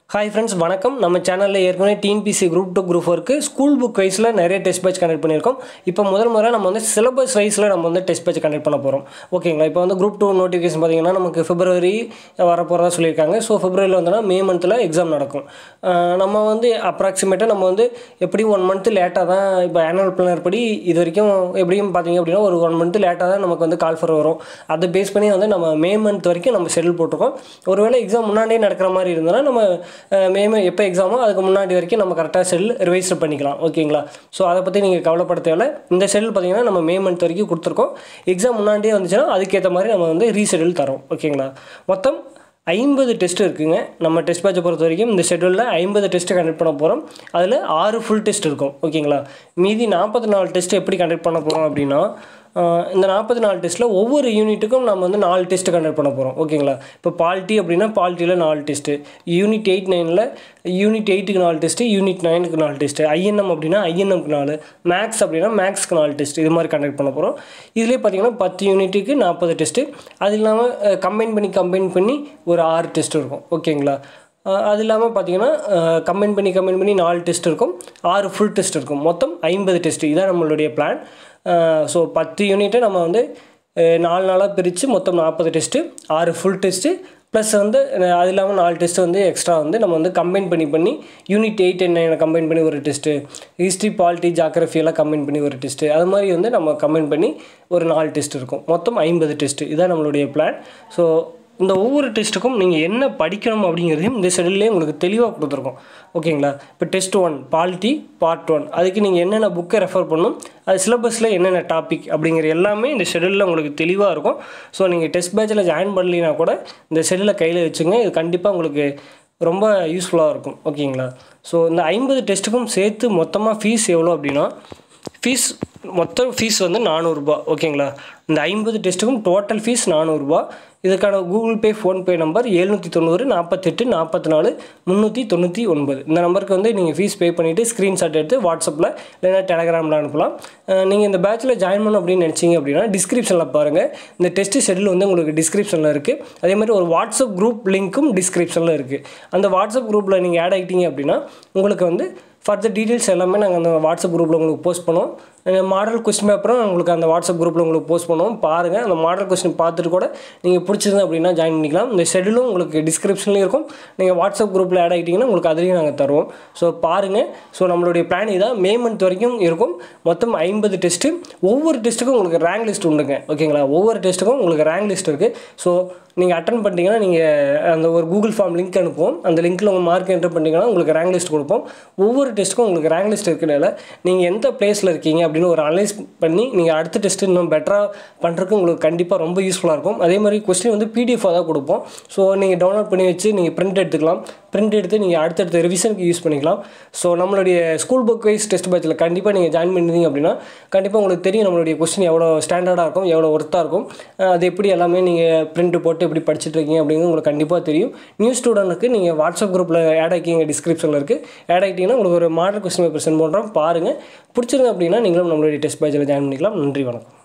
hi friends வணக்கம் நம்ம சேனலில் ஏற்கனவே டிஎன்பிசி குரூப் டூ குரூப் ஒர்க்கு ஸ்கூல் புக் வைஸில் நிறைய டெஸ்ட் பேட்ச் கண்டக்ட் பண்ணியிருக்கோம் இப்போ முதல் முறை நம்ம வந்து சிலபஸ் வைஸில் நம்ம வந்து டெஸ்ட் பேட்ச் கண்டக்ட் பண்ண போகிறோம் ஓகேங்களா இப்போ வந்து குரூப் டூ நோட்டிஃபிகேஷன் பார்த்தீங்கன்னா நமக்கு பிப்ரவரி வரப்போகிறதா சொல்லியிருக்காங்க ஸோ பிப்ரவரியில் வந்தோன்னா மே மந்தில் எக்ஸாம் நடக்கும் அஹ் நம்ம வந்து அப்ராக்சிமேட்டாக நம்ம வந்து எப்படி ஒன் மந்த் லேட்டாக தான் இப்போ ஆனுவல் பிளானர் படி இது வரைக்கும் எப்படியும் பார்த்தீங்க அப்படின்னா ஒரு ஒன் மந்த் லேட்டாக தான் நமக்கு வந்து கால் ஃபர் வரும் அதை பேஸ் பண்ணி வந்து நம்ம மே மந்த் வரைக்கும் நம்ம ஷெடியூல் போட்டிருக்கோம் ஒருவேளை எக்ஸாம் முன்னாடியே நடக்கிற மாதிரி இருந்ததுன்னா நம்ம அஹ், மே மே எப்போ எக்ஸாமோ அதுக்கு முன்னாடி வரைக்கும் நம்ம கரெக்டாக ஷெடியூல் ரிவைஸ் பண்ணிக்கலாம் ஓகேங்களா ஸோ அதை பற்றி நீங்கள் கவலைப்பட தேவையில்ல இந்த ஷெடியூல் பார்த்தீங்கன்னா நம்ம மே மந்த் வரைக்கும் கொடுத்துருக்கோம் எக்ஸாம் முன்னாடியே வந்துச்சுன்னா அதுக்கேற்ற மாதிரி நம்ம வந்து ரீஷெடியூல் தரோம் ஓகேங்களா மொத்தம் ஐம்பது டெஸ்ட் இருக்குங்க நம்ம டெஸ்ட் பேட்சை பொறுத்த வரைக்கும் இந்த ஷெடியூலில் ஐம்பது டெஸ்ட்டு கண்டக்ட் பண்ண போகிறோம் அதில் ஆறு ஃபுல் டெஸ்ட் இருக்கும் ஓகேங்களா மீதி நாற்பத்தி நாலு டெஸ்ட் எப்படி கண்டக்ட் பண்ண போகிறோம் அப்படின்னா ஆஹ் இந்த நாற்பத்தி நாலு டெஸ்ட்டில் ஒவ்வொரு யூனிட்டுக்கும் நம்ம வந்து நாலு டெஸ்ட் கண்டக்ட் பண்ண போகிறோம் ஓகேங்களா இப்போ பால்ட்டி அப்படின்னா பால்ட்டியில் நாலு டெஸ்ட்டு யூனிட் எயிட் நைனில் யூனிட் எயிட்டுக்கு நாலு டெஸ்ட்டு யூனிட் நைனுக்கு நாலு டெஸ்ட்டு ஐஎன்எம் அப்படின்னா ஐஎன்எம்க்கு நாலு மேக்ஸ் அப்படின்னா மேக்ஸ்க்கு நாலு டெஸ்ட் இது மாதிரி கண்டக்ட் பண்ண போகிறோம் இதுலேயே பார்த்தீங்கன்னா பத்து யூனிட்டுக்கு நாற்பது டெஸ்ட்டு அது இல்லாமல் கம்பைன் பண்ணி கம்பைன் பண்ணி ஒரு ஆறு டெஸ்ட் இருக்கும் ஓகேங்களா அஹ் அது இல்லாமல் பார்த்தீங்கன்னா கம்பைன் பண்ணி கம்பைன் பண்ணி நாலு டெஸ்ட் இருக்கும் ஆறு ஃபுல் டெஸ்ட் இருக்கும் மொத்தம் ஐம்பது டெஸ்ட் இதான் நம்மளுடைய பிளான் ஸோ பத்து யூனிட்டை நம்ம வந்து அஹ் நாலு நாளாக பிரித்து மொத்தம் நாற்பது டெஸ்ட்டு ஆறு ஃபுல் டெஸ்ட்டு ப்ளஸ் வந்து அஹ் அது இல்லாமல் நாலு டெஸ்ட் வந்து எக்ஸ்ட்ரா வந்து நம்ம வந்து கம்பைன் பண்ணி பண்ணி யூனிட் எயிட் அண்ட் நைனை கம்பைன் பண்ணி ஒரு டெஸ்ட்டு ஹிஸ்ட்ரி பாலிட்டி ஜாகிரஃபி எல்லாம் கம்பைன் பண்ணி ஒரு டெஸ்ட்டு அது மாதிரி வந்து நம்ம கம்பைன் பண்ணி ஒரு நாலு டெஸ்ட் இருக்கும் மொத்தம் ஐம்பது டெஸ்ட்டு இதுதான் நம்மளுடைய பிளான் ஸோ இந்த ஒவ்வொரு டெஸ்ட்டுக்கும் நீங்கள் என்ன படிக்கணும் அப்படிங்கிறதையும் இந்த ஷெடியூல்லே உங்களுக்கு தெளிவாக கொடுத்துருக்கோம் ஓகேங்களா இப்போ test one polity part one அதுக்கு நீங்கள் என்னென்ன புக்கை ரெஃபர் பண்ணணும் அது சிலபஸில் என்னென்ன டாபிக் அப்படிங்கிற எல்லாமே இந்த ஷெடியூலில் உங்களுக்கு தெளிவாக இருக்கும் ஸோ நீங்கள் டெஸ்ட் பேட்சில் ஜாயின் பண்ணலினா கூட இந்த ஷெடியூலை கையில் வச்சுங்க இது கண்டிப்பாக உங்களுக்கு ரொம்ப யூஸ்ஃபுல்லாக இருக்கும் ஓகேங்களா ஸோ இந்த ஐம்பது டெஸ்ட்டுக்கும் சேர்த்து மொத்தமாக ஃபீஸ் எவ்வளோ அப்படின்னா ஃபீஸ் மொத்த ஃபீஸ் வந்து நானூறுரூபா ஓகேங்களா இந்த ஐம்பது டெஸ்ட்டுக்கும் டோட்டல் ஃபீஸ் நானூறுரூபா இதுக்கான கூகுள் பே ஃபோன்பே நம்பர் எழுநூற்றி தொண்ணூறு நாற்பத்தெட்டு நாற்பத்தி நாலு முந்நூற்றி தொண்ணூற்றி ஒன்பது இந்த நம்பருக்கு வந்து நீங்கள் ஃபீஸ் பே பண்ணிவிட்டு ஸ்க்ரீன்ஷாட் எடுத்து வாட்ஸ்அப்பில் இல்லைன்னா டெலகிராமில் அனுப்பலாம் நீங்கள் இந்த பேட்சில் ஜாயின் பண்ணணும் அப்படின்னு நினச்சிங்க அப்படின்னா டிஸ்கிரிப்ஷனில் பாருங்கள் இந்த டெஸ்ட் ஷெடியூல் வந்து உங்களுக்கு டிஸ்கிரிப்ஷனில் இருக்குது அதே மாதிரி ஒரு வாட்ஸ்அப் குரூப் லிங்க்கும் டிஸ்கிரிப்ஷனில் இருக்குது அந்த வாட்ஸ்அப் குரூப்பில் நீங்கள் ஆட் ஆகிட்டீங்க அப்படின்னா உங்களுக்கு வந்து ஃபர்தர் டீட்டெயில்ஸ் எல்லாமே நாங்கள் அந்த வாட்ஸ்அப் குரூப்பில் உங்களுக்கு போஸ்ட் பண்ணுவோம் மாடல் கொஸ்டின் பேப்பரும் உங்களுக்கு அந்த வாட்ஸ்அப் குரூப்பில் உங்களுக்கு போஸ்ட் பண்ணுவோம் பாருங்கள் அந்த மாடல் கொஸ்டின் பார்த்துட்டு கூட நீங்கள் பிடிச்சிருந்து அப்படின்னா ஜாயின் பண்ணிக்கலாம் இந்த ஷெடியூலும் உங்களுக்கு டிஸ்கிரிப்ஷன்லேயும் இருக்கும் நீங்கள் வாட்ஸ்அப் குரூப்பில் ஆட் ஆகிட்டிங்கன்னா உங்களுக்கு அதுலேயும் நாங்கள் தருவோம் ஸோ பாருங்கள் ஸோ நம்மளுடைய பிளான் இதான் மே மந்த் வரைக்கும் இருக்கும் மொத்தம் ஐம்பது டெஸ்ட்டு ஒவ்வொரு டெஸ்ட்டுக்கும் உங்களுக்கு ரேங்க் லிஸ்ட் உண்டுங்க ஓகேங்களா ஒவ்வொரு டெஸ்ட்டுக்கும் உங்களுக்கு ரேங்க் லிஸ்ட் இருக்குது ஸோ நீங்கள் அட்டன் பண்ணிட்டீங்கன்னா நீங்கள் அந்த ஒரு கூகுள் ஃபார்ம் லிங்க் அனுப்புவோம் அந்த லிங்க்கில் உங்கள் மார்க் என்டர் பண்ணிட்டீங்கன்னா உங்களுக்கு ரேங்க் லிஸ்ட் கொடுப்போம் ஒவ்வொரு டெஸ்ட்டுக்கும் உங்களுக்கு ரேங்க் லிஸ்ட் இருக்கிறனால நீங்கள் எந்த பிளேஸில் இருக்கீங்க அப்படின்னு ஒரு அனலைஸ் பண்ணி நீங்கள் அடுத்த டெஸ்ட் இன்னும் பெட்டராக பண்ணுறதுக்கு உங்களுக்கு கண்டிப்பாக ரொம்ப யூஸ்ஃபுல்லாக இருக்கும் அதே மாதிரி கொஸ்டின் வந்து பிடிஎஃபாக தான் கொடுப்போம் ஸோ நீங்கள் டவுன்லோட் பண்ணி வச்சு நீங்கள் பிரிண்ட் எடுத்துக்கலாம் பிரிண்ட் எடுத்து நீங்கள் அடுத்தடுத்த ரிவிஷனுக்கு யூஸ் பண்ணிக்கலாம் ஸோ நம்மளுடைய ஸ்கூல் புக் வைஸ் டெஸ்ட் பேட்சில் கண்டிப்பாக நீங்கள் ஜாயின் பண்ணிருந்தீங்க அப்படின்னா கண்டிப்பாக உங்களுக்கு தெரியும் நம்மளுடைய கொஸ்டின் எவ்வளோ ஸ்டாண்டர்டாக இருக்கும் எவ்வளோ ஒர்த்தாக இருக்கும் அஹ் அது எப்படி எல்லாமே நீங்கள் பிரிண்ட் போட்டு எப்படி படிச்சுட்டு இருக்கீங்க அப்படிங்கிறது உங்களுக்கு கண்டிப்பாக தெரியும் நியூ ஸ்டூடெண்ட்டுக்கு நீங்கள் வாட்ஸ்அப் குரூப்பில் ஆட் ஆக்கிங்க டிஸ்கிரிப்ஷனில் இருக்குது ஆட் ஆகிட்டிங்கன்னா உங்களுக்கு ஒரு மாடல் கொஸ்டின் பேப்பர் சென்ட் பண்ணுறோம் பாருங்கள் பிடிச்சிருங்க அப்படின்னா நீங்களும் நம்மளுடைய டெஸ்ட் பேட்சில் ஜாயின் பண்ணிக்கலாம் நன்றி வணக்கம்